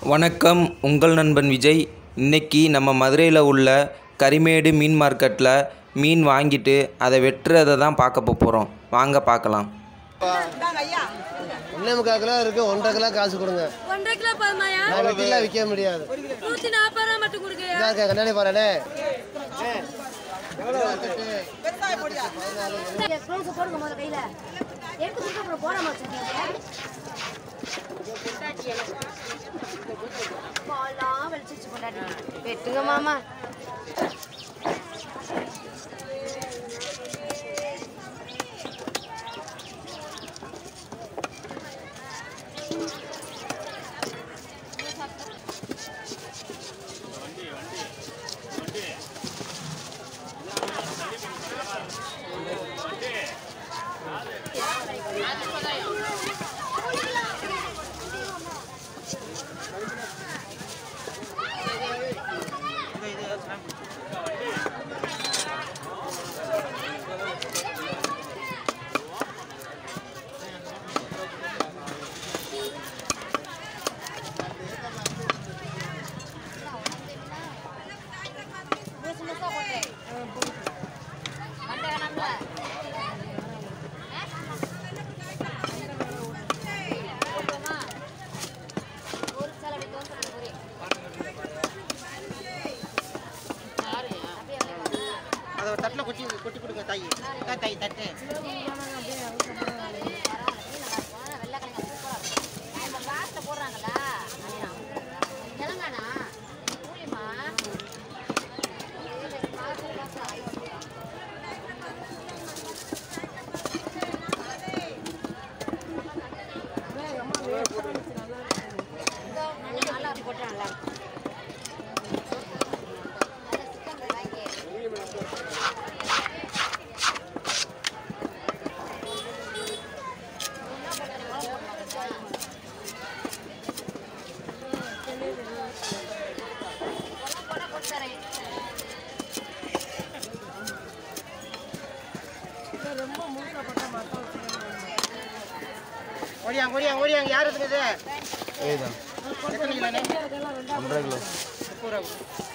வணக்கம் உங்கள் நண்பன் விஜய் இன்னைக்கு நம்ம மதுரையில் உள்ள கரிமேடு மீன் மார்க்கெட்டில் மீன் வாங்கிட்டு அதை வெட்டுறதை தான் பார்க்க போகிறோம் வாங்க பார்க்கலாம் ஒன்றே முக்கால் கிலோ இருக்கு ஒன்றரை கிலோ காசு கொடுங்க ஒன்றரை கிலோ போதுமாயா நான் வெட்டிலாம் விற்க முடியாது நூத்தி நாற்பது ரூபா மட்டும் கொடுக்கயா இதான் இருக்க கண்ணாடி பாருண்ணே ஸ்பூன்ஸ் போடுங்க முதல்ல கையில எடுத்து கொடுத்து அப்புறம் போடாம வச்சிருக்கீங்க பாலாம் வெளிச்சிச்சு கொண்டாடி வெட்டுங்க மாமா அதை ஒரு தட்டில் கொட்டி கொட்டி கொடுங்க தாய் தாய் தட்டு ஓடியாங்க ஓடியாங்க ஓடியாங்க யார் இருக்குது இதுதான் எத்தனை கிலோண்ணே ஒன்றரை கிலோ முப்பது ரூபா